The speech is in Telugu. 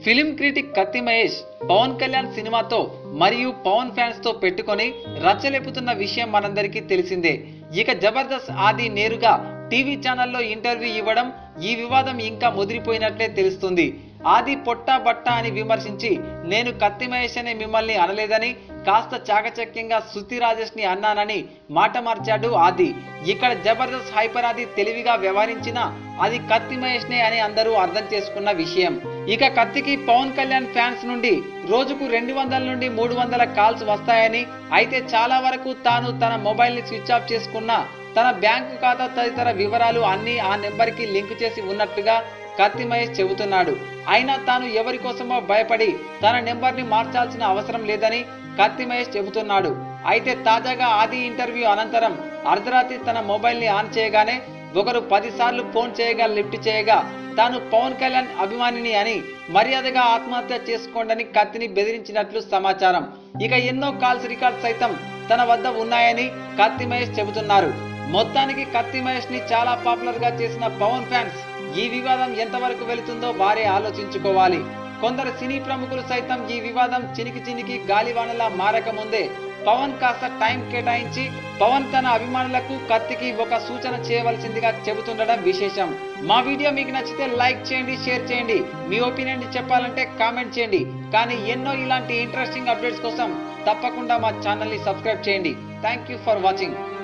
ఫిలిం క్రిటిక్ కత్తి మహేష్ పవన్ కళ్యాణ్ సినిమాతో మరియు పవన్ ఫ్యాన్స్ తో పెట్టుకొని రచ్చలేపుతున్న విషయం మనందరికీ తెలిసిందే ఇక జబర్దస్త్ ఆది నేరుగా టీవీ ఛానల్లో ఇంటర్వ్యూ ఇవ్వడం ఈ వివాదం ఇంకా ముదిరిపోయినట్లే తెలుస్తుంది ఆది పొట్టా బట్ట అని విమర్శించి నేను కత్తి మహేష్ అనే మిమ్మల్ని అనలేదని కాస్త చాకచక్యంగా శృతి రాజేష్ ని అన్నానని మాట మార్చాడు ఆది ఇక్కడ జబర్దస్త్ హైపర్ ఆది తెలివిగా వ్యవహరించిన అది కత్తి మహేష్ నే అని అందరూ అర్థం చేసుకున్న విషయం ఇక కత్తికి పవన్ కళ్యాణ్ ఫ్యాన్స్ నుండి రోజుకు రెండు వందల నుండి మూడు వందల కాల్స్ వస్తాయని అయితే చాలా వరకు తాను తన మొబైల్ ని స్విచ్ ఆఫ్ చేసుకున్న తన బ్యాంకు ఖాతా తదితర వివరాలు అన్ని ఆ నెంబర్కి లింక్ చేసి ఉన్నట్లుగా కత్తి మహేష్ చెబుతున్నాడు అయినా తాను ఎవరి కోసమో భయపడి తన నెంబర్ని మార్చాల్సిన అవసరం లేదని కత్తి మహేష్ చెబుతున్నాడు అయితే తాజాగా ఆది ఇంటర్వ్యూ అనంతరం అర్ధరాత్రి తన మొబైల్ని ఆన్ చేయగానే ఒకరు పదిసార్లు ఫోన్ చేయగా లిఫ్ట్ చేయగా తాను పవన్ కళ్యాణ్ అభిమానిని అని మర్యాదగా ఆత్మహత్య చేసుకోండని కత్తిని బెదిరించినట్లు సమాచారం ఇక ఎన్నో కాల్స్ రికార్డ్ సైతం తన వద్ద ఉన్నాయని కత్తి మహేష్ చెబుతున్నారు మొత్తానికి కత్తి మహేష్ ని చాలా పాపులర్ గా చేసిన పవన్ ఫ్యాన్స్ ఈ వివాదం ఎంతవరకు వెళుతుందో వారే ఆలోచించుకోవాలి కొందరు సినీ ప్రముఖులు సైతం ఈ వివాదం చినికి చినికి గాలివానలా మారక ముందే పవన్ కాస్త టైం కేటాయించి పవన్ తన అభిమానులకు కత్తికి ఒక సూచన చేయవలసిందిగా చెబుతుండడం విశేషం మా వీడియో మీకు నచ్చితే లైక్ చేయండి షేర్ చేయండి మీ ఒపీనియన్ చెప్పాలంటే కామెంట్ చేయండి కానీ ఎన్నో ఇలాంటి ఇంట్రెస్టింగ్ అప్డేట్స్ కోసం తప్పకుండా మా ఛానల్ని సబ్స్క్రైబ్ చేయండి థ్యాంక్ యూ ఫర్ వాచింగ్